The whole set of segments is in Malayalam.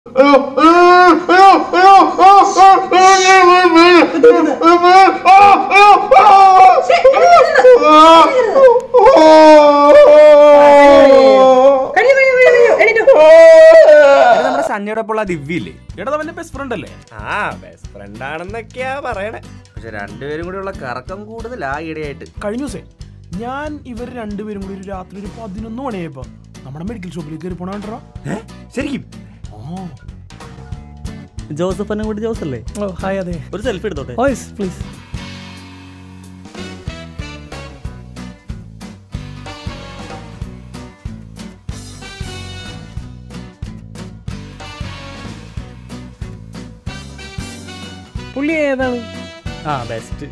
കഴിയോ കഴിയോ കഴിയോ എണീറ്റോ ഇത് നമ്മുടെ സണ്ണിയുടെ ഒപ്പമുള്ള ദിവ്യയില്ലേ എടാ അവന്റെ ബെസ്റ്റ് ഫ്രണ്ട് അല്ലേ ആ ബെസ്റ്റ് ഫ്രണ്ട് ആണെന്നൊക്കെയാ പറയണേ പക്ഷെ രണ്ടുപേരും കൂടി ഉള്ള കറക്കം കൂടുതലാ ഈടെയായിട്ട് കഴിഞ്ഞ ദിവസേ ഞാൻ ഇവർ രണ്ടുപേരും കൂടി ഒരു രാത്രി ഒരു പതിനൊന്ന് മണിയായപ്പോ നമ്മുടെ മെഡിക്കൽ ഷോപ്പിലേക്ക് കയറി പോണോ ശരിക്കും ജോസഫ് എന്നെ കൂടി ജോസ് അല്ലേ ഓ ഹായ് അതെ ഒരു സെൽഫി എടുത്തോട്ടെ പ്ലീസ് പുള്ളി ഏതാണ് ആ ബെസ്റ്റ്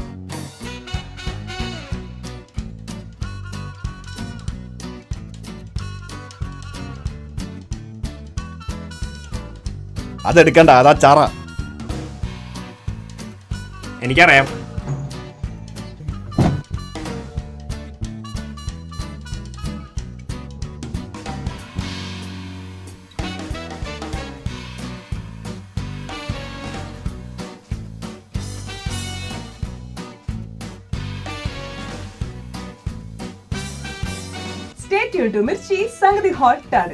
അതെടുക്കണ്ട അതാ ചാറ എനിക്കറിയാം സ്റ്റേ ട്യൂൺ ടു മിർച്ചി സംഗതി ഹോട്ട് ആണ്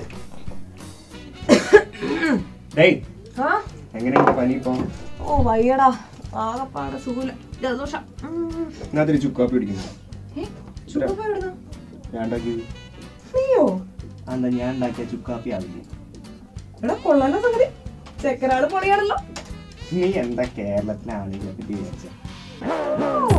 ഡേയ് ആ എങ്ങനെയുണ്ട് പനി ഇപ്പൊ ഓ വയ്യടാ ആകെപ്പാടെ സുഖമില്ല ജലദോഷം ഉം. ഇതിനകത്തൊരു ചുക്കാപ്പി പിടിക്കുന്നു ഏ, ചുക്കുപ്പ എവിടുന്നാ? ഞാൻ ഉണ്ടാക്കിയത് നീയോ എന്താ ഞാൻ ഉണ്ടാക്കിയ ചുക്കാപ്പി ആവില്ലേ എടാ കൊള്ളാലോ സംഗതി ചെക്കനാട് പൊളിയാണല്ലോ നീ എന്താ കേരളത്തിലാണെങ്കിലൊക്കെ വിചാരിച്ച ഓ